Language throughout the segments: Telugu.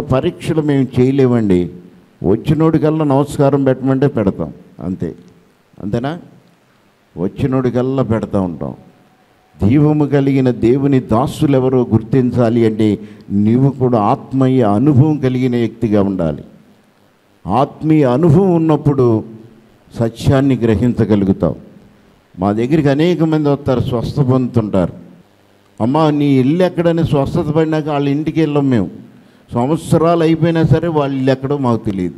పరీక్షలు మేము చేయలేమండి వచ్చినోడికల్లా నమస్కారం పెట్టమంటే పెడతాం అంతే అంతేనా వచ్చినోడికల్లా పెడతా ఉంటాం జీవము కలిగిన దేవుని దాసులు ఎవరో గుర్తించాలి అంటే నీవు కూడా ఆత్మీయ అనుభవం కలిగిన వ్యక్తిగా ఉండాలి ఆత్మీయ అనుభవం ఉన్నప్పుడు సత్యాన్ని గ్రహించగలుగుతావు మా దగ్గరికి అనేక మంది వస్తారు స్వస్థ పొందుతుంటారు అమ్మ నీ ఇల్లు ఎక్కడని స్వస్థత పడినాక వాళ్ళ ఇంటికి వెళ్ళాం మేము సంవత్సరాలు అయిపోయినా సరే వాళ్ళ ఇల్లు ఎక్కడో మాకు తెలియదు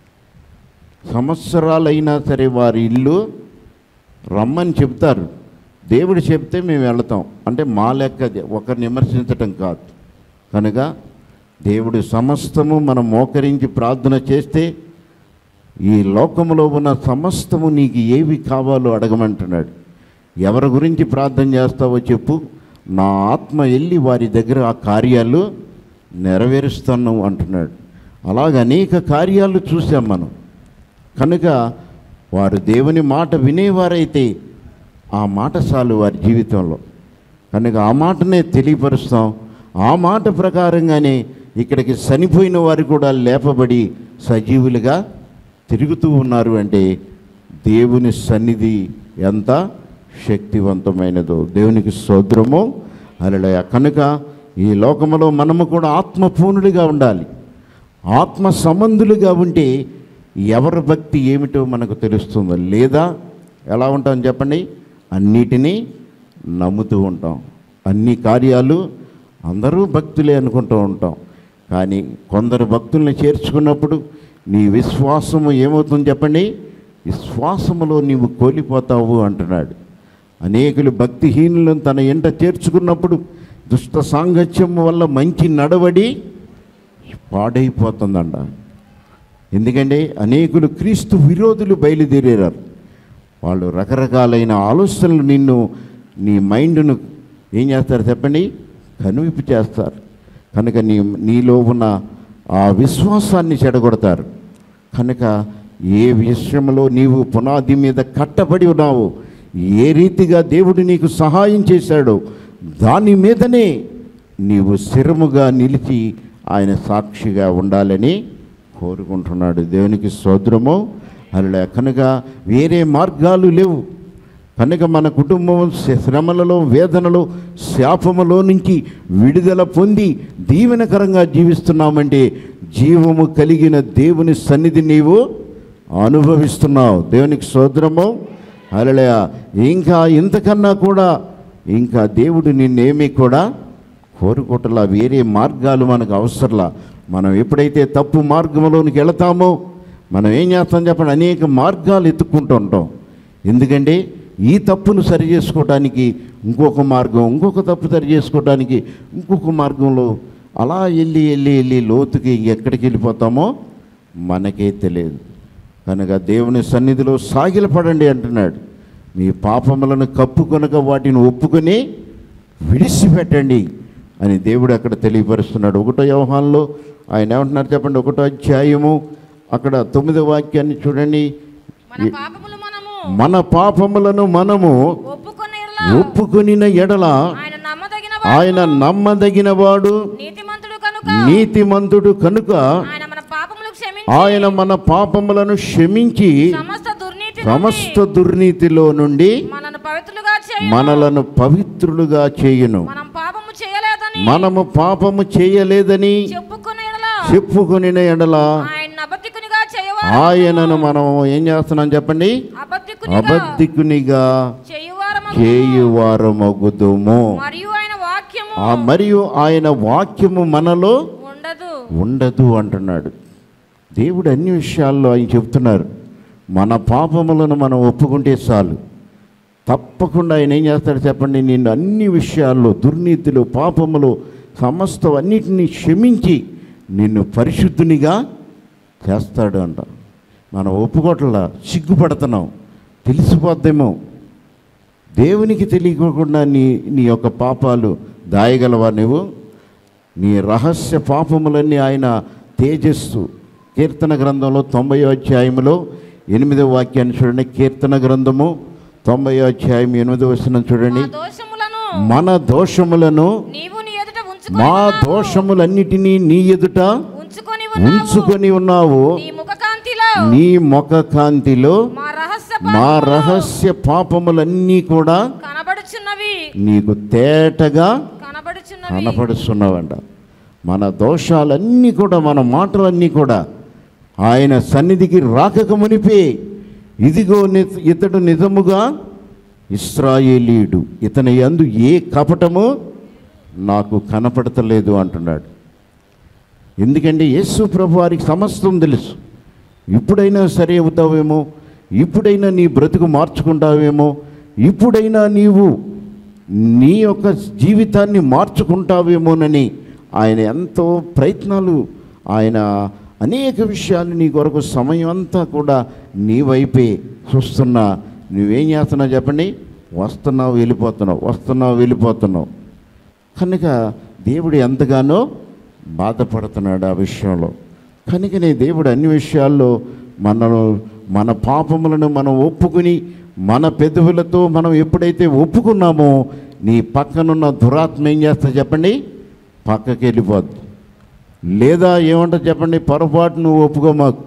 సంవత్సరాలు అయినా సరే వారి ఇల్లు రమ్మని చెప్తారు దేవుడు చెప్తే మేము వెళతాం అంటే మా లెక్క అది, ఒకరిని విమర్శించటం కాదు కనుక దేవుడు సమస్తము మనం మోకరించి ప్రార్థన చేస్తే ఈ లోకములో ఉన్న సమస్తము నీకు ఏవి కావాలో అడగమంటున్నాడు ఎవరి గురించి ప్రార్థన చేస్తావో చెప్పు నా ఆత్మ వెళ్ళి వారి దగ్గర ఆ కార్యాలు నెరవేరుస్తాను అంటున్నాడు అలాగ అనేక కార్యాలు చూసాం మనం కనుక వారు దేవుని మాట వినేవారైతే ఆ మాట చాలు వారి జీవితంలో కనుక ఆ మాటనే తెలియపరుస్తాం ఆ మాట ప్రకారంగానే ఇక్కడికి చనిపోయిన వారు కూడా లేపబడి సజీవులుగా తిరుగుతూ ఉన్నారు అంటే దేవుని సన్నిధి ఎంత శక్తివంతమైనదో దేవునికి సోద్రము అలడయ కనుక ఈ లోకములో మనము కూడా ఆత్మపూర్ణులుగా ఉండాలి ఆత్మ సంబంధులుగా ఉంటే ఎవరి భక్తి ఏమిటో మనకు తెలుస్తుందో లేదా ఎలా ఉంటాం చెప్పండి అన్నిటినీ నమ్ముతూ ఉంటాం అన్ని కార్యాలు అందరూ భక్తులే అనుకుంటూ ఉంటాం కానీ కొందరు భక్తుల్ని చేర్చుకున్నప్పుడు నీ విశ్వాసము ఏమవుతుంది చెప్పండి విశ్వాసములో నీవు కోల్పోతావు అంటున్నాడు అనేకులు భక్తిహీనులను తన ఎంట చేర్చుకున్నప్పుడు దుష్ట సాంగత్యం వల్ల మంచి నడవడి పాడైపోతుందంట ఎందుకంటే అనేకులు క్రీస్తు విరోధులు బయలుదేరారు వాళ్ళు రకరకాలైన ఆలోచనలు నిన్ను నీ మైండ్ను ఏం చేస్తారు చెప్పండి కనువిప్పు చేస్తారు కనుక నీ నీలో ఉన్న ఆ విశ్వాసాన్ని చెడగొడతారు కనుక ఏ విషయంలో నీవు పునాది మీద కట్టబడి ఉన్నావో ఏ రీతిగా దేవుడు నీకు సహాయం చేశాడో దాని మీదనే నీవు స్థిరముగా నిలిచి ఆయన సాక్షిగా ఉండాలని కోరుకుంటున్నాడు దేవునికి సోదరము అలా కనుక వేరే మార్గాలు లేవు కనుక మన కుటుంబం శ్రమలలో వేదనలో శాపములో నుంచి విడుదల పొంది దీవెనకరంగా జీవిస్తున్నామంటే జీవము కలిగిన దేవుని సన్నిధి నీవు అనుభవిస్తున్నావు దేవునికి సోదరము అలలయ ఇంకా ఇంతకన్నా కూడా ఇంకా దేవుడు నిన్నేమీ కూడా కోరుకోవటంలా వేరే మార్గాలు మనకు అవసరంలా మనం ఎప్పుడైతే తప్పు మార్గంలోనికి వెళతామో మనం ఏం చేస్తాం చెప్పండి అనేక మార్గాలు ఎత్తుక్కుంటూ ఉంటాం ఎందుకంటే ఈ తప్పును సరి చేసుకోవడానికి ఇంకొక మార్గం ఇంకొక తప్పు సరి చేసుకోవడానికి ఇంకొక మార్గంలో అలా వెళ్ళి వెళ్ళి వెళ్ళి లోతుకి ఎక్కడికి వెళ్ళిపోతామో మనకే తెలియదు కనుక దేవుని సన్నిధిలో సాగిలపడండి అంటున్నాడు మీ పాపములను కప్పుకొనక వాటిని ఒప్పుకొని విడిచిపెట్టండి అని దేవుడు అక్కడ తెలియపరుస్తున్నాడు ఒకటో వ్యవహారంలో ఆయన ఏమంటున్నారు చెప్పండి ఒకటో అధ్యాయము అక్కడ తొమ్మిదో వాక్యాన్ని చూడండి మన పాపములు మనము మన పాపములను మనము ఒప్పుకున్న ఒప్పుకొనిన ఎడల ఆయన నమ్మదగిన ఆయన నమ్మదగిన వాడు నీతిమంతుడు కనుక నీతిమంతుడు కనుక ఆయన మన పాపములు క్షమించి ఆయన మన పాపములను క్షమించి సమస్త దుర్నీతి సమస్త దుర్నీతిలో నుండి మనను పవిత్రులుగా చేయ మనలను పవిత్రులుగా చేయును మనం పాపము చేయలేదని మనము పాపము చేయలేదని చెప్పుకున్న ఎడల చెప్పుకొనిన ఎడల ఆయన అబద్ధికునిగా చేయవా ఆయనను మనం ఏం చేస్తున్నాం చెప్పండి అబద్ధికునిగా అబద్ధికునిగా చేయువారము చేయువారమగుదుము మరియు ఆయన వాక్యము ఆ మరియు ఆయన వాక్యము మనలో ఉండదు ఉండదు అంటున్నాడు దేవుడు అన్ని విషయాల్లో ఆయన చెప్తున్నారు మన పాపములను మనం ఒప్పుకుంటే చాలు తప్పకుండా ఆయన ఏం చేస్తాడు చెప్పండి నిన్ను అన్ని విషయాల్లో దుర్నీతిలో పాపములు సమస్తం అన్నిటినీ క్షమించి నిన్ను పరిశుద్ధునిగా చేస్తాడు అంట మనం ఒప్పుకోవట్లా సిగ్గుపడుతున్నాం తెలిసిపోద్దేమో దేవునికి తెలియకుండా నీ నీ యొక్క పాపాలు దాయగలవా నువ్వు నీ రహస్య పాపములన్నీ ఆయన తేజస్సు కీర్తన గ్రంథంలో తొంభై అధ్యాయములో ఎనిమిదవ వాక్యాన్ని చూడండి కీర్తన గ్రంథము తొంభై అధ్యాయం ఎనిమిదవ వచనం చూడండి మా దోషములను మన దోషములను నీవు నీ ఎదుట మా ఉంచుకొని దోషములన్నిటినీ నీ ఎదుట ఉన్నావు ఉంచుకొని ఉన్నావు నీ ముఖ కాంతిలో నీ ముఖ కాంతిలో మా రహస్య మా పాపములు రహస్య పాపములన్నీ కూడా కనబడుచున్నవి నీకు తేటగా కనబడుచున్నవి కనపడుస్తున్నావంట మన దోషాలన్నీ కూడా మన మాటలన్నీ కూడా ఆయన సన్నిధికి రాకక మునిపే ఇదిగో ని- ఇతడు నిజముగా ఇస్రాయేలీయుడు ఇతని యందు ఏ కపటము నాకు కనపడతలేదు అంటున్నాడు ఎందుకంటే యేసు ప్రభు వారికి సమస్తం తెలుసు ఇప్పుడైనా సరి అవుతావేమో ఇప్పుడైనా నీ బ్రతుకు మార్చుకుంటావేమో ఇప్పుడైనా నీవు నీ యొక్క జీవితాన్ని మార్చుకుంటావేమోనని ఆయన ఎంతో ప్రయత్నాలు ఆయన అనేక విషయాలు నీ కొరకు సమయం అంతా కూడా నీ వైపే చూస్తున్నా నువ్వేం చేస్తున్నావు చెప్పండి వస్తున్నావు వెళ్ళిపోతున్నావు వస్తున్నావు వెళ్ళిపోతున్నావు కనుక దేవుడు ఎంతగానో బాధపడుతున్నాడు ఆ విషయంలో కనుకనే దేవుడు అన్ని విషయాల్లో మనను మన పాపములను మనం ఒప్పుకుని మన పెదవులతో మనం ఎప్పుడైతే ఒప్పుకున్నామో నీ పక్కనున్న దురాత్మ ఏం చేస్తా చెప్పండి పక్కకి వెళ్ళిపోద్ది లేదా ఏమంటా చెప్పండి పొరపాటు నువ్వు ఒప్పుకోమాకు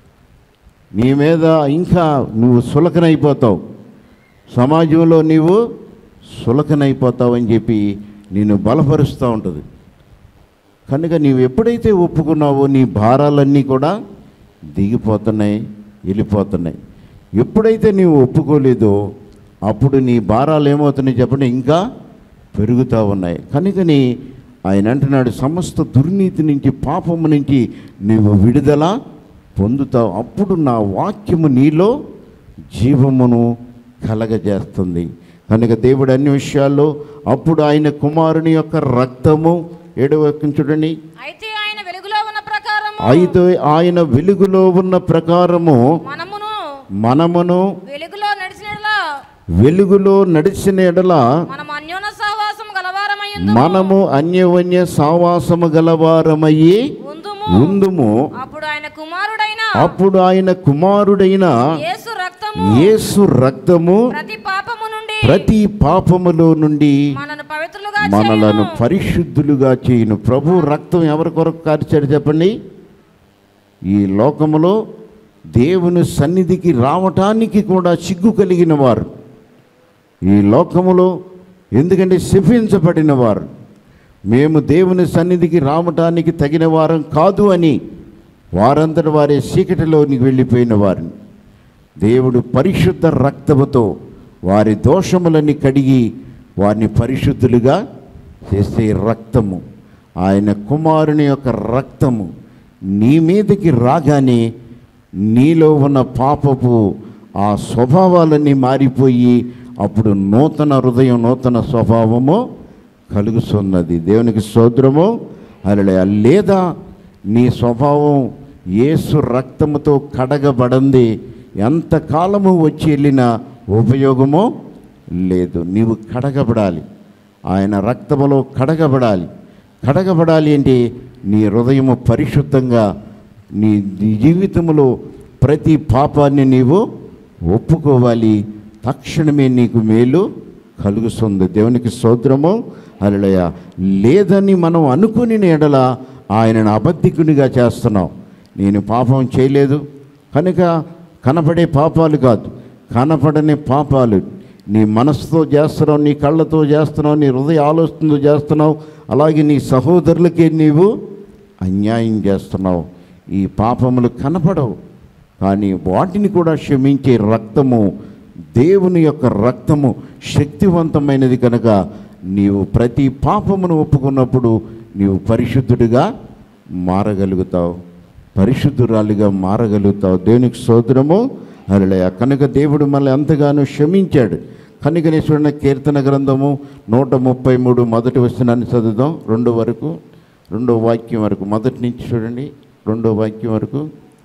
నీ మీద ఇంకా నువ్వు సులకనైపోతావు సమాజంలో నీవు సులకనైపోతావు అని చెప్పి నిన్ను బలపరుస్తూ ఉంటుంది కనుక నీవు ఎప్పుడైతే ఒప్పుకున్నావో నీ భారాలన్నీ కూడా దిగిపోతున్నాయి వెళ్ళిపోతున్నాయి ఎప్పుడైతే నీవు ఒప్పుకోలేదో అప్పుడు నీ భారాలు ఏమవుతున్నాయి చెప్పండి ఇంకా పెరుగుతూ ఉన్నాయి కనుకని ఆయన అంటున్నాడు సమస్త దుర్నీతి నుంచి పాపము నుంచి నీవు విడుదల పొందుతావు అప్పుడు నా వాక్యము నీలో జీవమును కలగజేస్తుంది కనుక దేవుడు అన్ని విషయాల్లో అప్పుడు ఆయన కుమారుని యొక్క రక్తము ఏడవ వాక్యం చూడండి అయితే ఆయన వెలుగులో ఉన్న ప్రకారము అయితే ఆయన వెలుగులో ఉన్న ప్రకారము మనమును మనమును వెలుగులో నడిచినలా వెలుగులో నడిచిన ఎడల మనం అన్యోన సహవాసం గలవారమై మనము అన్యవన్య సావాసము గలవారమయ్యి ఉందుము ఉందుము అప్పుడు ఆయన కుమారుడైన అప్పుడు ఆయన కుమారుడైన యేసు రక్తము యేసు రక్తము ప్రతి పాపము నుండి ప్రతి పాపములో నుండి మనను పవిత్రులుగా మనలను చేయును. పరిశుద్ధులుగా చేయును ప్రభు రక్తం ఎవరి కొరకు కార్చాడు చెప్పండి ఈ లోకములో దేవుని సన్నిధికి రావటానికి కూడా సిగ్గు కలిగిన వారు ఈ లోకములో ఎందుకంటే శపించబడిన వారు మేము దేవుని సన్నిధికి రావటానికి తగిన వారం కాదు అని వారంతటి వారే చీకటిలోనికి వెళ్ళిపోయిన వారిని దేవుడు పరిశుద్ధ రక్తముతో వారి దోషములన్నీ కడిగి వారిని పరిశుద్ధులుగా చేసే రక్తము ఆయన కుమారుని యొక్క రక్తము నీ మీదకి రాగానే నీలో ఉన్న పాపపు ఆ స్వభావాలన్నీ మారిపోయి అప్పుడు నూతన హృదయం నూతన స్వభావము కలుగుతున్నది దేవునికి సోదరము అలా లేదా నీ స్వభావం యేసు రక్తముతో కడగబడింది ఎంతకాలము వచ్చి వెళ్ళిన ఉపయోగమో లేదు నీవు కడగబడాలి ఆయన రక్తములో కడగబడాలి కడగబడాలి అంటే నీ హృదయము పరిశుద్ధంగా నీ నీ జీవితంలో ప్రతి పాపాన్ని నీవు ఒప్పుకోవాలి తక్షణమే నీకు మేలు కలుగుతుంది దేవునికి స్తోత్రము అలలయ లేదని మనం అనుకుని ఎడల ఆయనను అబద్ధికునిగా చేస్తున్నాం నేను పాపం చేయలేదు కనుక కనపడే పాపాలు కాదు కనపడని పాపాలు నీ మనసుతో చేస్తున్నావు నీ కళ్ళతో చేస్తున్నావు నీ హృదయ ఆలోచనతో చేస్తున్నావు అలాగే నీ సహోదరులకే నీవు అన్యాయం చేస్తున్నావు ఈ పాపములు కనపడవు కానీ వాటిని కూడా క్షమించే రక్తము దేవుని యొక్క రక్తము శక్తివంతమైనది కనుక నీవు ప్రతి పాపమును ఒప్పుకున్నప్పుడు నీవు పరిశుద్ధుడిగా మారగలుగుతావు పరిశుద్ధురాలిగా మారగలుగుతావు దేవునికి సోదరము అలలయ కనుక దేవుడు మనల్ని ఎంతగానో క్షమించాడు కనుకనే చూడండి కీర్తన గ్రంథము నూట ముప్పై మూడు మొదటి వచనాన్ని చదువుదాం రెండో వరకు రెండో వాక్యం వరకు మొదటి నుంచి చూడండి రెండో వాక్యం వరకు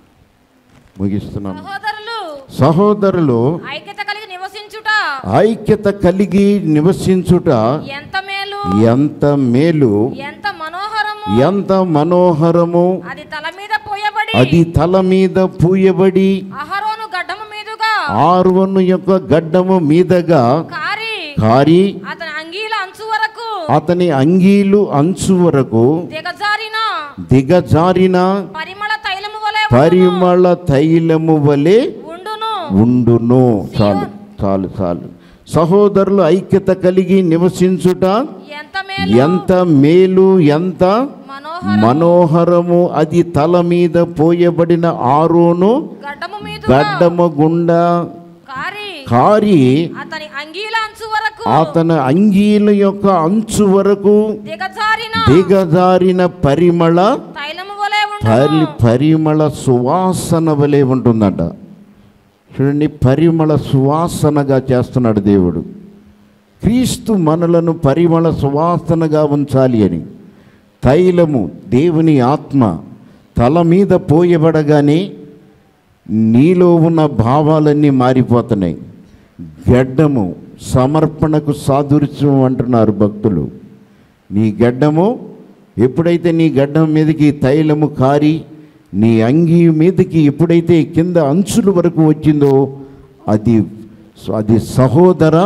ముగిస్తున్నాను సహోదరులు సహోదరులు ఐక్యత కలిగి నివసించుట ఐక్యత కలిగి నివసించుట ఎంత మేలు ఎంత మేలు ఎంత మనోహరము ఎంత మనోహరము అది తల మీద పోయబడి అది తల మీద పూయబడి అహరోను గడ్డము మీదుగా ఆరువను యొక్క గడ్డము మీదగా కారి కారి అతని అంగీల అంచు వరకు అతని అంగీలు అంచు వరకు దిగజారిన దిగజారిన పరిమళ తైలము వలె పరిమళ తైలము వలె ఉండును ఉండును చాలు చాలు చాలు సహోదరులు ఐక్యత కలిగి నివసించుట ఎంత మేలు ఎంత మేలు ఎంత మనోహర మనోహరము అది తల మీద పోయబడిన ఆరోను గడ్డము మీద గడ్డము గుండా కారి కారి అతని అంగీల అంచు వరకు అతని అంగీల యొక్క అంచు వరకు దిగజారిన దిగజారిన పరిమళ తైలము వలె పరి ఉండును పరిమళ సువాసన వలె ఉంటుందంట చూడండి పరిమళ సువాసనగా చేస్తున్నాడు దేవుడు క్రీస్తు మనలను పరిమళ సువాసనగా ఉంచాలి అని తైలము దేవుని ఆత్మ తల మీద పోయబడగానే నీలో ఉన్న భావాలన్నీ మారిపోతున్నాయి గడ్డము సమర్పణకు సాదృశ్యం అంటున్నారు భక్తులు నీ గడ్డము ఎప్పుడైతే నీ గడ్డం మీదకి తైలము కారి నీ అంగీ మీదకి ఎప్పుడైతే కింద అంచుల వరకు వచ్చిందో అది అది సహోదర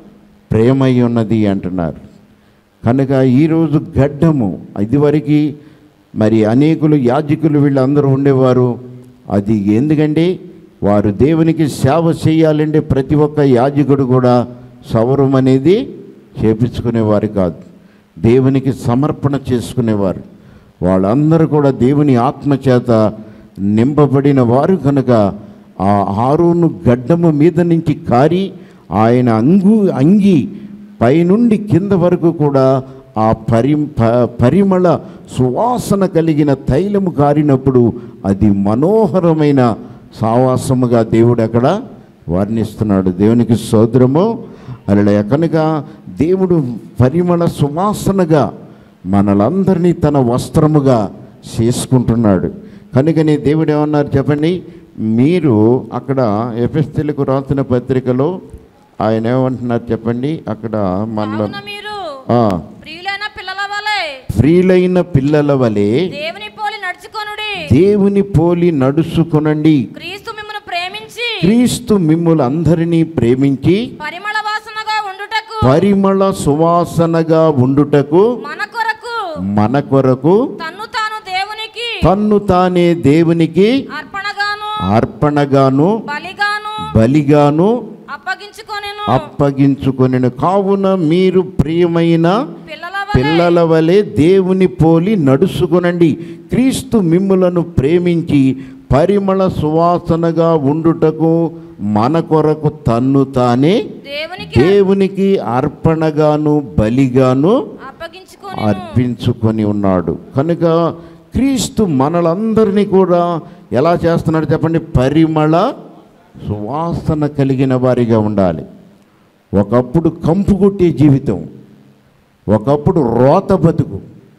ప్రేమై ఉన్నది అంటున్నారు కనుక ఈరోజు గడ్డము ఇదివరకు మరి అనేకులు యాజకులు వీళ్ళందరూ ఉండేవారు అది ఎందుకంటే వారు దేవునికి సేవ చేయాలంటే ప్రతి ఒక్క యాజకుడు కూడా సవరం అనేది చేపించుకునేవారు కాదు దేవునికి సమర్పణ చేసుకునేవారు వాళ్ళందరూ కూడా దేవుని ఆత్మ చేత నింపబడిన వారు కనుక ఆ ఆరును గడ్డము మీద నుంచి కారి ఆయన అంగు అంగి పైనుండి కింద వరకు కూడా ఆ పరి ప- పరిమళ సువాసన కలిగిన తైలము కారినప్పుడు అది మనోహరమైన సావాసముగా దేవుడు అక్కడ వర్ణిస్తున్నాడు దేవునికి సోదరము అలా కనుక దేవుడు పరిమళ సువాసనగా మనలందరినీ తన వస్త్రముగా చేసుకుంటున్నాడు కనుకనే దేవుడు ఏమన్నారు చెప్పండి మీరు అక్కడ ఎఫెస్తిలకు రాసిన పత్రికలో ఆయన ఏమంటున్నారు చెప్పండి అక్కడ మనలో కావున మీరు ఆ, ప్రియులైన పిల్లల వలె ప్రియులైన పిల్లల వలె దేవుని పోలి నడుచుకొనుడి దేవుని పోలి నడుచుకొనండి క్రీస్తు మిమ్మల్ని ప్రేమించి క్రీస్తు మిమ్ములు అందరినీ ప్రేమించి పరిమళ వాసనగా ఉండుటకు పరిమళ సువాసనగా ఉండుటకు మన కొరకు మన కొరకు తన్ను తాను దేవునికి తన్ను తానే దేవునికి అర్పణగాను అర్పణగాను బలిగాను బలిగాను అప్పగించుకొనెను అప్పగించుకొనెను కావున మీరు ప్రియమైన పిల్లల వలె పిల్లల వలె దేవుని పోలి నడుచుకునండి క్రీస్తు మిమ్ములను ప్రేమించి పరిమళ సువాసనగా ఉండుటకు మన కొరకు తన్ను తానే దేవునికి దేవునికి అర్పణగాను బలిగాను అప్పగించుకొని అర్పించుకొని ఉన్నాడు కనుక క్రీస్తు మనలందరినీ కూడా ఎలా చేస్తున్నాడు చెప్పండి పరిమళ సువాసన కలిగిన వారిగా ఉండాలి ఒకప్పుడు కంపు కొట్టే జీవితం ఒకప్పుడు రోత బతుకు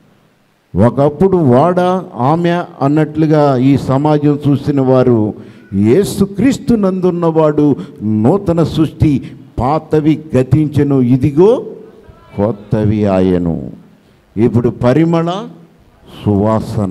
ఒకప్పుడు వాడ ఆమె అన్నట్లుగా ఈ సమాజం చూసిన వారు యేసుక్రీస్తు నందున్నవాడు నూతన సృష్టి పాతవి గతించెను ఇదిగో కొత్తవి ఆయను ఇప్పుడు పరిమళ సువాసన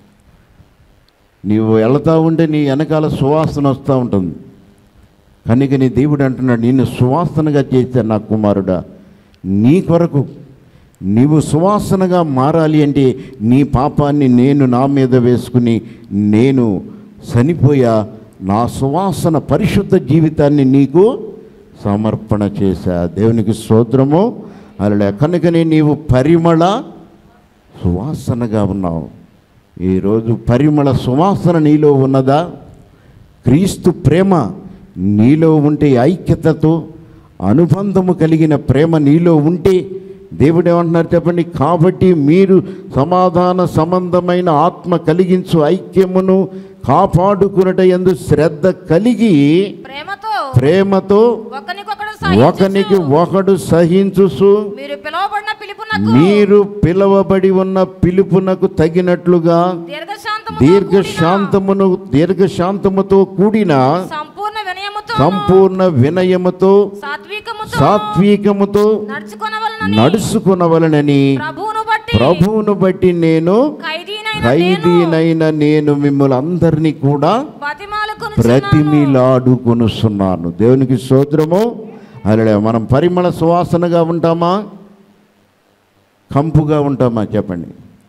నీవు వెళతా ఉంటే నీ వెనకాల సువాసన వస్తూ ఉంటుంది కనుక నీ దేవుడు అంటున్నాడు నిన్ను సువాసనగా చేశాను నా కుమారుడా నీ కొరకు నీవు సువాసనగా మారాలి అంటే నీ పాపాన్ని నేను నా మీద వేసుకుని నేను చనిపోయా నా సువాసన పరిశుద్ధ జీవితాన్ని నీకు సమర్పణ చేశా దేవునికి స్తోత్రము అలా కనుకనే నీవు పరిమళ సువాసనగా ఉన్నావు ఈరోజు పరిమళ సువాసన నీలో ఉన్నదా క్రీస్తు ప్రేమ నీలో ఉంటే ఐక్యతతో అనుబంధము కలిగిన ప్రేమ నీలో ఉంటే దేవుడు ఏమంటున్నారు చెప్పండి కాబట్టి మీరు సమాధాన సంబంధమైన ఆత్మ కలిగించు ఐక్యమును కాపాడుకున్నట ఎందు శ్రద్ధ కలిగి ప్రేమతో ప్రేమతో ఒకనికొకడు ఒకనికి సహించుచు ఒకడు సహించుసు మీరు పిలువబడిన పిలుపునకు మీరు పిలవబడి ఉన్న పిలుపునకు తగినట్లుగా దీర్ఘశాంతము దీర్ఘశాంతమును దీర్ఘశాంతముతో కూడిన సంపూర్ణ వినయముతో సంపూర్ణ వినయముతో సాత్వికముతో సాత్వికముతో నడుచుకొనవలనని నడుచుకునవలనని ప్రభువును బట్టి ప్రభువును బట్టి నేను ఖైదీనైన నేను ఖైదీనైన నేను మిమ్మల్ని అందరినీ కూడా బతిమాలుకొనుచున్నాను ప్రతిమిలాడుకొనుస్తున్నాను దేవునికి స్తోత్రము అలా మనం పరిమళ సువాసనగా ఉంటామా కంపుగా ఉంటామా చెప్పండి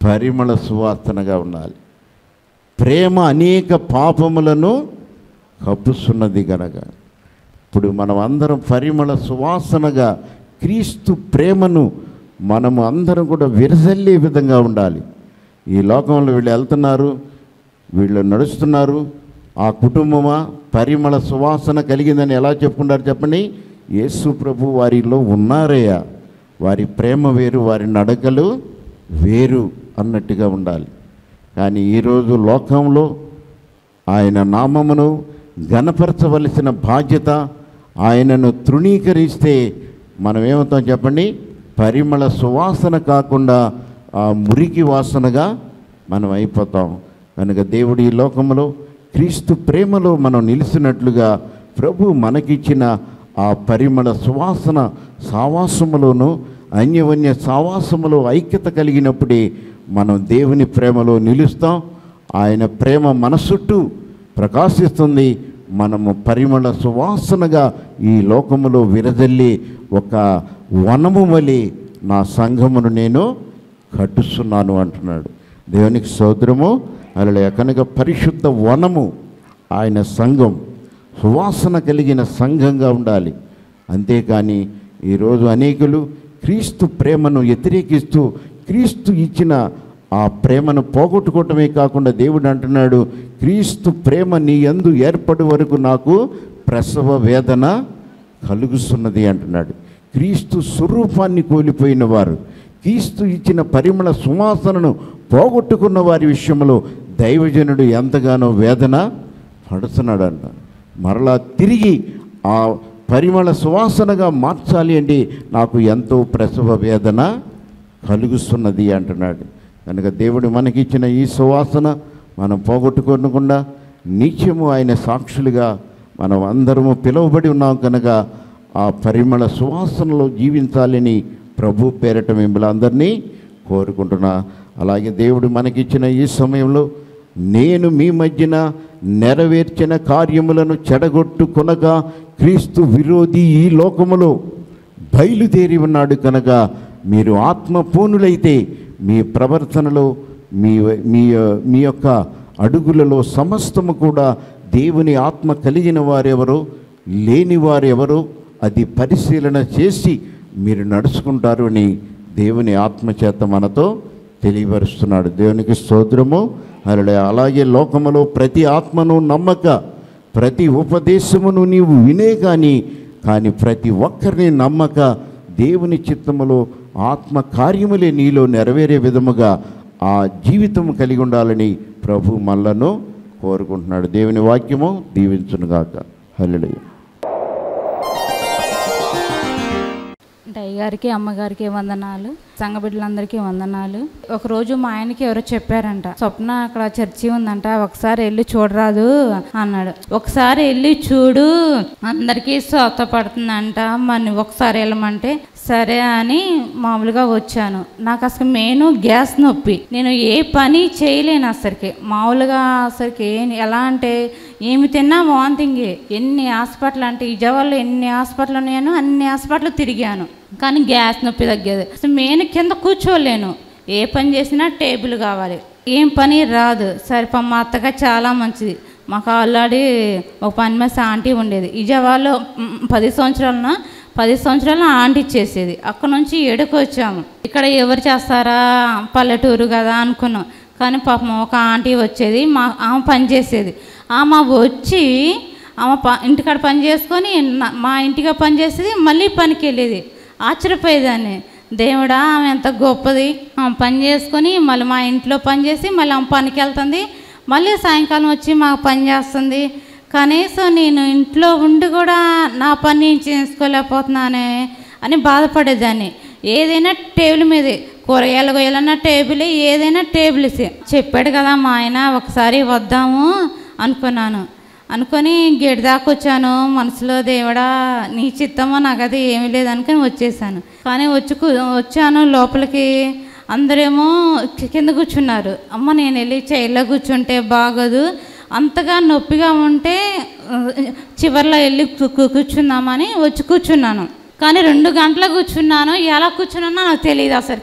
పరిమళ సువాసనగా ఉండాలి ప్రేమ అనేక పాపములను కప్పుస్తున్నది గనక ఇప్పుడు మనం అందరం పరిమళ సువాసనగా క్రీస్తు ప్రేమను మనము అందరం కూడా విరజల్లే విధంగా ఉండాలి ఈ లోకంలో వీళ్ళు వెళ్తున్నారు వీళ్ళు నడుస్తున్నారు ఆ కుటుంబమా పరిమళ సువాసన కలిగిందని ఎలా చెప్పుకుంటారు చెప్పండి యేసు ప్రభు వారిలో ఉన్నారయ్యా వారి ప్రేమ వేరు వారి నడకలు వేరు అన్నట్టుగా ఉండాలి కానీ ఈరోజు లోకంలో ఆయన నామమును గణపరచవలసిన బాధ్యత ఆయనను తృణీకరిస్తే మనం ఏమవుతాం చెప్పండి పరిమళ సువాసన కాకుండా ఆ మురికి వాసనగా మనం అయిపోతాం కనుక దేవుడి ఈ లోకంలో క్రీస్తు ప్రేమలో మనం నిలిచినట్లుగా ప్రభు మనకిచ్చిన ఆ పరిమళ సువాసన సావాసములోను అన్యవన్య సావాసములో ఐక్యత కలిగినప్పుడే మనం దేవుని ప్రేమలో నిలుస్తాం ఆయన ప్రేమ మన చుట్టూ ప్రకాశిస్తుంది మనము పరిమళ సువాసనగా ఈ లోకములో విరజల్లి ఒక వనము వలి నా సంఘమును నేను కట్టుస్తున్నాను అంటున్నాడు దేవునికి సోదరము అలా కనుక పరిశుద్ధ వనము ఆయన సంఘం సువాసన కలిగిన సంఘంగా ఉండాలి అంతేకాని ఈరోజు అనేకులు క్రీస్తు ప్రేమను వ్యతిరేకిస్తూ క్రీస్తు ఇచ్చిన ఆ ప్రేమను పోగొట్టుకోవటమే కాకుండా దేవుడు అంటున్నాడు క్రీస్తు ప్రేమ నీ యందు ఏర్పడి వరకు నాకు ప్రసవ వేదన కలుగుతున్నది అంటున్నాడు క్రీస్తు స్వరూపాన్ని కోల్పోయిన వారు క్రీస్తు ఇచ్చిన పరిమళ సువాసనను పోగొట్టుకున్న వారి విషయంలో దైవజనుడు ఎంతగానో వేదన పడుతున్నాడు అంట మరలా తిరిగి ఆ పరిమళ సువాసనగా మార్చాలి అంటే నాకు ఎంతో ప్రసవ వేదన కలుగుతున్నది అంటున్నాడు కనుక దేవుడు మనకిచ్చిన ఈ సువాసన మనం పోగొట్టుకోకుండా నిత్యము ఆయన సాక్షులుగా మనం అందరము పిలువబడి ఉన్నాం కనుక ఆ పరిమళ సువాసనలో జీవించాలని ప్రభు పేరట మిమ్మల్ని అందరినీ కోరుకుంటున్నా అలాగే దేవుడు మనకిచ్చిన ఈ సమయంలో నేను మీ మధ్యన నెరవేర్చిన కార్యములను చెడగొట్టుకొనగా క్రీస్తు విరోధి ఈ లోకములో బయలుదేరి ఉన్నాడు కనుక మీరు ఆత్మపూర్ణులైతే మీ ప్రవర్తనలో మీ మీ మీ యొక్క అడుగులలో సమస్తము కూడా దేవుని ఆత్మ కలిగిన వారెవరో లేని వారెవరో అది పరిశీలన చేసి మీరు నడుచుకుంటారు అని దేవుని ఆత్మ చేత మనతో తెలియపరుస్తున్నాడు దేవునికి స్తోత్రము అలా అలాగే లోకములో ప్రతి ఆత్మను నమ్మక ప్రతి ఉపదేశమును నీవు వినే కానీ కానీ ప్రతి ఒక్కరిని నమ్మక దేవుని చిత్తములో ఆత్మ కార్యములే నీలో నెరవేరే విధముగా ఆ జీవితం కలిగి ఉండాలని ప్రభు మళ్ళను కోరుకుంటున్నాడు దేవుని వాక్యము దీవించునుగాక హల్లెలూయా అంటే అయ్యగారికి అమ్మగారికి వందనాలు సంఘ బిడ్డలందరికీ వందనాలు ఒక రోజు మా ఆయనకి ఎవరో చెప్పారంట స్వప్న అక్కడ చర్చి ఉందంట ఒకసారి వెళ్ళి చూడరాదు అన్నాడు ఒకసారి వెళ్ళి చూడు అందరికీ స్వతపడుతుందంట మరి ఒకసారి వెళ్ళమంటే సరే అని మామూలుగా వచ్చాను నాకు అసలు మెయిన్ గ్యాస్ నొప్పి నేను ఏ పని చేయలేను అసలుకి మామూలుగా అసలుకి ఏ- ఎలా అంటే ఏమి తిన్నా వాంతింగే ఎన్ని హాస్పిటల్ అంటే విజయవాడలో ఎన్ని హాస్పిటల్ ఉన్నాయో అన్ని హాస్పిటల్ తిరిగాను కానీ గ్యాస్ నొప్పి తగ్గేది అసలు మెయిన్ కింద కూర్చోలేను ఏ పని చేసినా టేబుల్ కావాలి ఏం పని రాదు సరే పా మా అత్తగా చాలా మంచిది మాకు ఆల్రెడీ ఒక పని మనిషి ఆంటీ ఉండేది విజయవాడలో మ్, పది సంవత్సరాలన పది సంవత్సరాలు ఆంటీ చేసేది అక్కడ నుంచి ఏడుకు వచ్చాము ఇక్కడ ఎవరు చేస్తారా పల్లెటూరు కదా అనుకున్నాం కానీ పాపం ఒక ఆంటీ వచ్చేది మా ఆమె పని చేసేది ఆమె వచ్చి ఆమె ప ఇంటికాడ పని చేసుకొని నా- మా ఇంటిగా పని చేసేది మళ్ళీ పనికి వెళ్ళేది ఆశ్చర్యపోయేదాన్ని దేవుడా ఆమె ఎంత గొప్పది ఆమె పని చేసుకొని మళ్ళీ మా ఇంట్లో పని చేసి మళ్ళీ ఆమె పనికి వెళ్తుంది మళ్ళీ సాయంకాలం వచ్చి మాకు పని చేస్తుంది కనీసం నేను ఇంట్లో ఉండి కూడా నా పని నేను చేసుకోలేకపోతున్నానే అని బాధపడేదాన్ని ఏదైనా టేబుల్ మీదే కూరగాయలు కొయ్యాలన్నా టేబుల్ ఏదైనా టేబుల్సే చెప్పాడు కదా మా ఆయన ఒకసారి వద్దాము అనుకున్నాను అనుకొని గేట్ దాకా వచ్చాను మనసులో దేవుడా నీ చిత్తమో నాకు అది ఏమీ లేదు అనుకుని వచ్చేసాను కానీ వచ్చి కూ- వచ్చాను లోపలికి అందరేమో కి- కింద కూర్చున్నారు అమ్మ నేను వెళ్ళి చైర్లో కూర్చుంటే బాగోదు అంతగా నొప్పిగా ఉంటే ఆ, చివర్లో వెళ్ళి కూ- కూ- కూర్చుందామని వచ్చి కూర్చున్నాను కానీ రెండు గంటలు కూర్చున్నాను ఎలా కూర్చున్నానో నాకు తెలియదు అసలుకి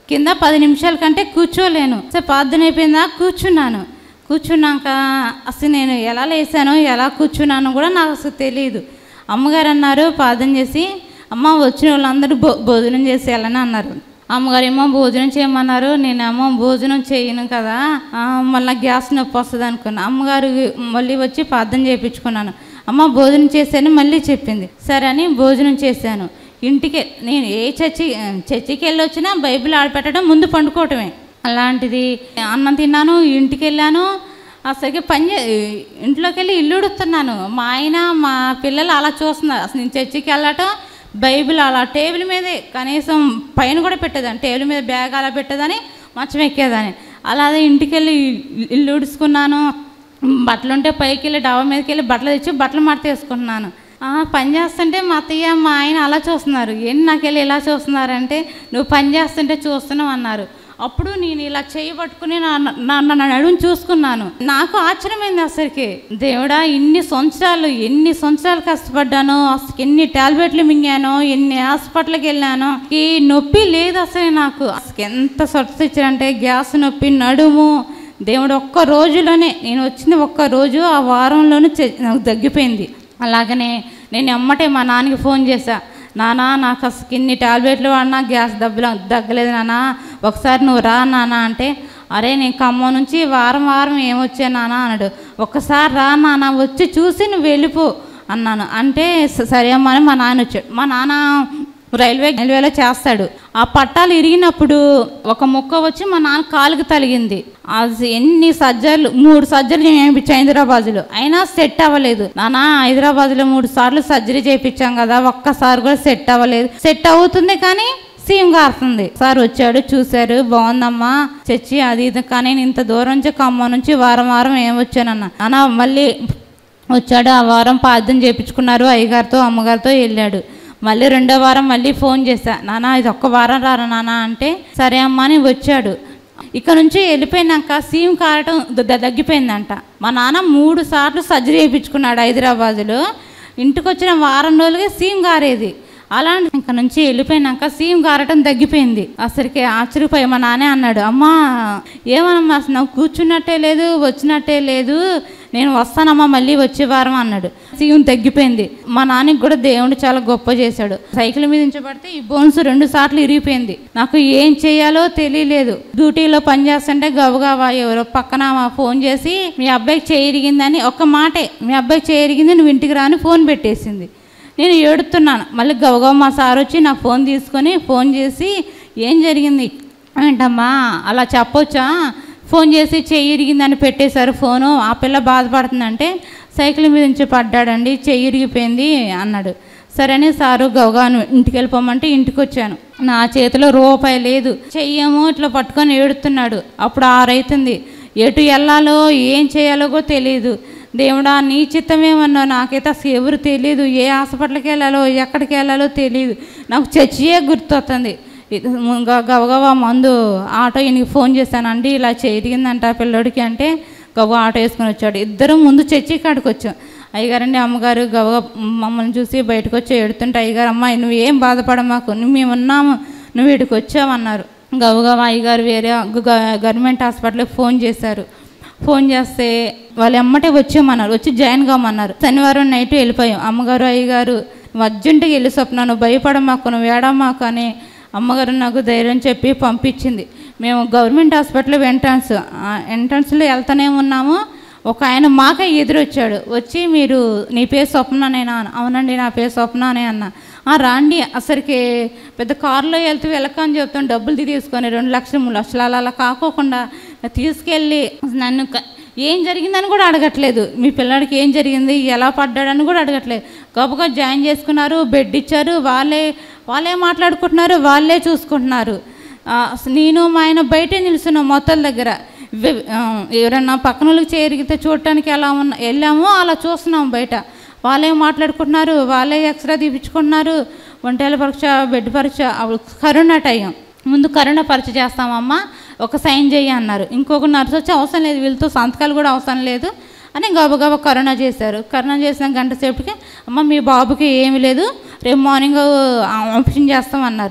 కింద పది నిమిషాల కంటే కూర్చోలేను సరే ప్రార్థన అయిపోయిందా కూర్చున్నాను కూర్చున్నాక అసలు నేను ఎలా లేసానో ఎలా కూర్చున్నానో కూడా నాకు అసలు తెలియదు అమ్మగారు అన్నారు ప్రార్థన చేసి అమ్మ వచ్చిన వాళ్ళందరూ భో భోజనం చేసి వెళ్ళని అన్నారు అమ్మగారు ఏమో భోజనం చేయమన్నారు నేనేమో భోజనం చేయను కదా ఆ, మళ్ళీ గ్యాస్ నొప్పి వస్తుంది అనుకున్నా అమ్మగారు మళ్ళీ వచ్చి ప్రార్థన చేయించుకున్నాను అమ్మ భోజనం చేశాను మళ్ళీ చెప్పింది సరే అని భోజనం చేశాను ఇంటికి నేను ఏ చర్చి చర్చికి వెళ్ళి వచ్చినా బైబిల్ ఆడపెట్టడం ముందు పండుకోవటమే అలాంటిది అన్నం తిన్నాను ఇంటికి వెళ్ళాను అసలుకి పని చే- ఇంట్లోకి వెళ్ళి ఇల్లు ఉడుతున్నాను మా ఆయన మా పిల్లలు అలా చూస్తున్నారు అసలు నేను చర్చికి వెళ్ళటం బైబిల్ అలా టేబుల్ మీదే కనీసం పైన కూడా పెట్టేదాన్ని టేబుల్ మీద బ్యాగ్ అలా పెట్టేదాన్ని మంచం ఎక్కేదాన్ని అలాగే ఇంటికి వెళ్ళి ఇల్లు ఉడుచుకున్నాను బట్టలు ఉంటే పైకి వెళ్ళి డబ్బా మీదకి వెళ్ళి బట్టలు తెచ్చి బట్టలు మడత వేసుకుంటున్నాను ఆ, పని చేస్తుంటే మా అత్తయ్య మా ఆయన అలా చూస్తున్నారు ఏంటి నాకు వెళ్ళి ఇలా చూస్తున్నారంటే నువ్వు పని చేస్తుంటే చూస్తున్నావు అన్నారు అప్పుడు నేను ఇలా చేయి పట్టుకుని నా నా నా నడుము చూసుకున్నాను నాకు ఆశ్చర్యమైంది అసలుకి దేవుడా ఇన్ని సంవత్సరాలు ఎన్ని సంవత్సరాలు కష్టపడ్డాను అసలు ఎన్ని టాబ్లెట్లు మింగానో ఎన్ని హాస్పిటల్కి వెళ్ళాను ఈ నొప్పి లేదు అసలు నాకు అసలు ఎంత స్వచ్ఛ ఇచ్చారంటే గ్యాస్ నొప్పి నడుము దేవుడు ఒక్క రోజులోనే నేను వచ్చిన ఒక్క రోజు ఆ వారంలోనే చె- నాకు తగ్గిపోయింది అలాగనే నేను ఎమ్మటే మా నాన్నకి ఫోన్ చేశా నానా నాకు అసలు ఇన్ని టాబ్లెట్లు వాడినా గ్యాస్ దెబ్బలు తగ్గలేదు నాన్న ఒకసారి నువ్వు రా నాన్న అంటే అరే నేను ఖమ్మం నుంచి వారం వారం ఏమొచ్చా నాన్న అన్నాడు ఒక్కసారి రా నాన్న వచ్చి చూసి నువ్వు వెళ్ళిపో అన్నాను అంటే "స- సరే అమ్మా అని మా నాన్న వచ్చాడు మా నాన్న రైల్వే రైల్వేలో చేస్తాడు ఆ పట్టాలు ఇరిగినప్పుడు ఒక ముక్క వచ్చి మా నాన్న కాలుకి తలిగింది అది ఎన్ని సర్జరీలు మూడు సర్జరీలు చేయించాం హైదరాబాద్లో అయినా సెట్ అవ్వలేదు నాన్న హైదరాబాద్లో మూడు సార్లు సర్జరీ చేయించాం కదా ఒక్కసారి కూడా సెట్ అవ్వలేదు సెట్ అవుతుంది కానీ సీఎం గారుతుంది సార్ వచ్చాడు చూశారు బాగుందమ్మా చచ్చి అది ఇది కానీ నేను ఇంత దూరం నుంచి ఖమ్మం నుంచి వారం వారం ఏం వచ్చానన్న అన్న మళ్ళీ వచ్చాడు ఆ వారం ప్రార్థన చేయించుకున్నారు అయ్యగారితో అమ్మగారితో వెళ్ళాడు మళ్ళీ రెండో వారం మళ్ళీ ఫోన్ చేశా నాన్న ఇది ఒక్క వారం రారా నాన్న అంటే సరే అమ్మా అని వచ్చాడు ఇక్కడ నుంచి వెళ్ళిపోయినాక సీమ్ కారటం ద- ద- తగ్గిపోయిందంట మా నాన్న మూడు సార్లు సర్జరీ చేయించుకున్నాడు హైదరాబాదులో ఇంటికి వచ్చిన వారం రోజులకే సీమ్ గారేది అలాంటి ఇంక నుంచి వెళ్ళిపోయినాక సీమ్ గారటం తగ్గిపోయింది అసలుకి ఆశ్చర్యపోయి మా నాన్నే అన్నాడు అమ్మా ఏమనమ్మా అసలు నాకు కూర్చున్నట్టే లేదు వచ్చినట్టే లేదు నేను వస్తానమ్మా మళ్ళీ వచ్చే వారం అన్నాడు సీఎం తగ్గిపోయింది మా నాన్నకి కూడా దేవుడు చాలా గొప్ప చేశాడు సైకిల్ మీద ఉంచబడితే ఈ బోన్స్ రెండు సార్లు ఇరిగిపోయింది నాకు ఏం చేయాలో తెలియలేదు డ్యూటీలో పనిచేస్తుంటే గబగబా ఎవరో పక్కన మా ఫోన్ చేసి మీ అబ్బాయికి చేయి ఇరిగిందని ఒక్క మాటే మీ అబ్బాయికి చేయి ఇరిగింది నువ్వు ఇంటికి రాని ఫోన్ పెట్టేసింది నేను ఏడుతున్నాను మళ్ళీ గబగబా మా సార్ వచ్చి నా ఫోన్ తీసుకొని ఫోన్ చేసి ఏం జరిగింది ఏంటమ్మా అలా చెప్పొచ్చా ఫోన్ చేసి చెయ్యి ఇరిగిందని పెట్టేశారు ఫోను ఆ పిల్ల బాధపడుతుందంటే సైకిల్ మీద నుంచి పడ్డాడండి చెయ్యి ఇరిగిపోయింది అన్నాడు సరేనే సారు గవగాను ఇంటికి వెళ్ళిపోమంటే ఇంటికి వచ్చాను నా చేతిలో రూపాయి లేదు చెయ్యేమో ఇట్లా పట్టుకొని ఏడుతున్నాడు అప్పుడు ఆరైతుంది ఎటు వెళ్ళాలో ఏం చేయాలో కూడా తెలియదు దేవుడా నీ చిత్తమేమన్నా నాకైతే అసలు ఎవరు తెలియదు ఏ హాస్పిటల్కి వెళ్ళాలో ఎక్కడికి వెళ్ళాలో తెలియదు నాకు చర్చియే గుర్తొస్తుంది ఇది గ- గబగబా మందు ఆటో ఈయనకి ఫోన్ చేశానండి ఇలా చేరిగిందంట ఆ పిల్లోడికి అంటే గబగబా ఆటో వేసుకొని వచ్చాడు ఇద్దరం ముందు చర్చి కాడికి వచ్చాం అయ్యగారండి అమ్మగారు గబగబా మమ్మల్ని చూసి బయటకు వచ్చి ఏడుతుంటే అయ్యగారు అమ్మాయి నువ్వు ఏం బాధపడ మాకు నువ్వు మేము ఉన్నాము నువ్వు ఇక్కడికి వచ్చావన్నారు గబగబా అయ్యగారు వేరే గ- గవర్నమెంట్ హాస్పిటల్కి ఫోన్ చేశారు ఫోన్ చేస్తే వాళ్ళు ఎమ్మటే వచ్చామన్నారు వచ్చి జాయిన్ కామన్నారు శనివారం నైట్ వెళ్ళిపోయాం అమ్మగారు అయ్యగారు నువ్వు అర్జెంటుగా వెళ్ళి స్వప్న నువ్వు భయపడమాకు నువ్వు ఏడమాకు అని అమ్మగారు నాకు ధైర్యం చెప్పి పంపించింది మేము గవర్నమెంట్ హాస్పిటల్ ఎంట్రన్స్ ఎంట్రన్స్లో వెళ్తానే ఉన్నాము ఒక ఆయన మాకే ఎదురొచ్చాడు వచ్చి మీరు నీ పేరు స్వప్ననేనా అని అవునండి నా పేరు స్వప్న అనే అన్న "ఆ, రాండి అసలుకి పెద్ద కారులో వెళ్తూ వెళ్ళకని చెప్తాను డబ్బులు తీసుకొని రెండు లక్షలు మూడు లక్షలు అలా అలా కాకోకుండా తీసుకెళ్ళి నన్ను క- ఏం జరిగిందని కూడా అడగట్లేదు మీ పిల్లాడికి ఏం జరిగింది ఎలా పడ్డాడని కూడా అడగట్లేదు గొప్పగా జాయిన్ చేసుకున్నారు బెడ్ ఇచ్చారు వాళ్ళే వాళ్ళే మాట్లాడుకుంటున్నారు వాళ్ళే చూసుకుంటున్నారు ఆ, నేను మా ఆయన బయటే నిలుస్తున్నాం మొత్తం దగ్గర వె- ఆ, ఎవరన్నా పక్కన వాళ్ళకి చేరిగితే చూడటానికి ఎలా ఉన్న వెళ్ళామో అలా చూస్తున్నాం బయట వాళ్ళే మాట్లాడుకుంటున్నారు వాళ్ళే ఎక్స్రే తీపించుకుంటున్నారు ఒంటేల పరీక్ష బెడ్ పరీక్ష అప్పుడు కరోనా టైం ముందు కరోనా పరీక్ష చేస్తామమ్మా ఒక సైన్ చేయి అన్నారు ఇంకొక నర్సు వచ్చి అవసరం లేదు వీళ్ళతో సంతకాలు కూడా అవసరం లేదు అని గబగబా కరోనా చేశారు కరోనా చేసిన గంట సేపటికి అమ్మ మీ బాబుకి ఏమీ లేదు రేపు మార్నింగ్ ఆపరేషన్ చేస్తామన్నారు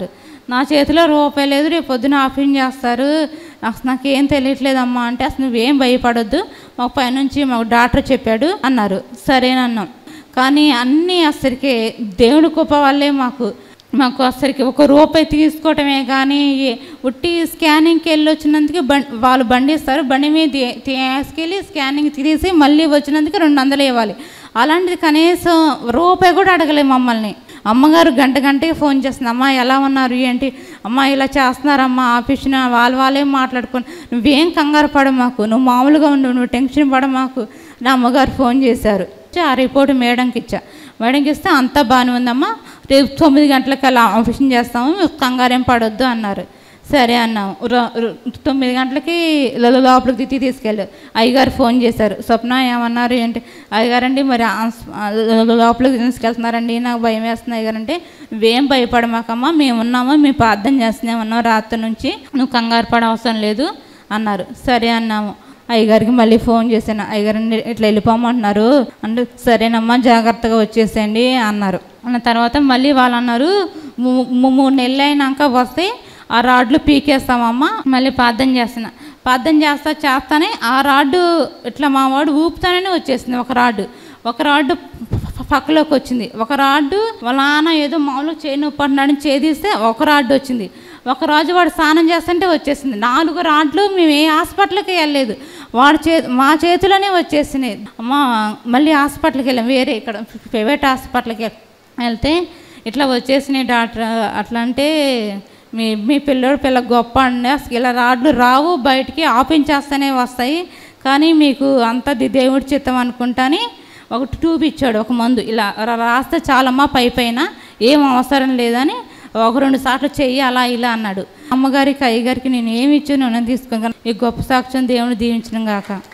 నా చేతిలో రూపాయి లేదు రేపు పొద్దున ఆపరేషన్ చేస్తారు అసలు నాకేం తెలియట్లేదమ్మా అంటే అసలు నువ్వేం భయపడొద్దు మాకు పైనుంచి మాకు డాక్టర్ చెప్పాడు అన్నారు సరేనన్నాం కానీ అన్నీ అసలుకి దేవుడి కృప వల్లే మాకు మాకు అసలుకి ఒక రూపాయి తీసుకోవటమే కానీ ఏ- ఉట్టి స్కానింగ్కి వెళ్ళి వచ్చినందుకు బం వాళ్ళు బండి ఇస్తారు బండి మీద తీ- తీసుకెళ్ళి స్కానింగ్ తీసి మళ్ళీ వచ్చినందుకు రెండు వందలు ఇవ్వాలి అలాంటిది కనీసం రూపాయి కూడా అడగలే మమ్మల్ని అమ్మగారు గంట గంటకి ఫోన్ చేస్తుంది అమ్మ ఎలా ఉన్నారు ఏంటి అమ్మ ఇలా చేస్తున్నారమ్మా ఆఫీస్న వాళ్ళు వాళ్ళే మాట్లాడుకొని నువ్వేం కంగారు పడ మాకు నువ్వు మామూలుగా ఉండు నువ్వు టెన్షన్ పడ మాకు నా అమ్మగారు ఫోన్ చేశారు ఆ రిపోర్ట్ మేడంకి ఇచ్చా మేడంకి ఇస్తే అంతా బాగానే ఉందమ్మా రేపు తొమ్మిది గంటలకల్లా ఆపరేషన్ చేస్తాము మీకు కంగారేం పడొద్దు అన్నారు సరే అన్నాం ర- ర- తొమ్మిది గంటలకి లో- లోపలికి తిట్టి తీసుకెళ్ళారు అయ్యగారు ఫోన్ చేశారు స్వప్న ఏమన్నారు ఏంటి అయ్యగారండి మరి ఆస్- ఆ లో- లోపలికి తీసుకెళ్తున్నారండి నాకు భయం వేస్తుంది అయ్యగారంటే నువ్వేం భయపడమాకమ్మా మేము ఉన్నాము మేము ప్రార్థన చేస్తూనే ఉన్నాం రాత్రి నుంచి నువ్వు కంగారు పడ అవసరం లేదు అన్నారు సరే అన్నాము అయ్యగారికి మళ్ళీ ఫోన్ చేశాను అయ్యగారిని ఇట్లా వెళ్ళిపోమంటున్నారు అంటే సరేనమ్మా జాగ్రత్తగా వచ్చేసేయండి అన్నారు అన్న తర్వాత మళ్ళీ వాళ్ళు అన్నారు "ము- ము- మూడు నెలలు అయినాక వస్తే ఆ రాడ్లు పీకేస్తామమ్మా మళ్ళీ ప్రార్థన చేస్తున్నా ప్రార్థన చేస్తా చేస్తానే ఆ రాడ్డు ఇట్లా మా వాడు ఊపుతానే వచ్చేసింది ఒక రాడ్డు ఒక రాడ్డు ప- పక్కలోకి వచ్చింది ఒక రాడ్డు వాళ్ళ నాన్న ఏదో మామూలుగా చేయి నొప్పి అంటున్నాడని చేదిస్తే ఒక రాడ్డు వచ్చింది ఒక రోజు వాడు స్నానం చేస్తుంటే వచ్చేసింది నాలుగు రాడ్లు మేము ఏ హాస్పిటల్కి వెళ్ళలేదు వాడి చే మా చేతిలోనే వచ్చేసినాయి అమ్మ మళ్ళీ హాస్పిటల్కి వెళ్ళాం వేరే ఇక్కడ ప్రైవేట్ హాస్పిటల్కి వెళ్తే ఇట్లా వచ్చేసినాయి డాక్టర్ అట్లా అంటే మీ మీ పిల్లోడు పిల్ల గొప్ప అండి అసలు ఇలా రాడ్లు రావు బయటికి ఆపించేస్తూనే వస్తాయి కానీ మీకు అంతా ది- దేవుడి చిత్తం అనుకుంటాని ఒక ట్యూబ్ ఇచ్చాడు ఒక మందు ఇలా రా- రాస్తే చాలమ్మా పై పైన ఏం అవసరం లేదని ఒక రెండు సార్లు చెయ్యి అలా ఇలా అన్నాడు అమ్మగారికి అయ్యగారికి నేను ఏమి ఇచ్చాను నేను తీసుకోగలను ఈ గొప్ప సాక్ష్యం దేవుని దీవించడం గాక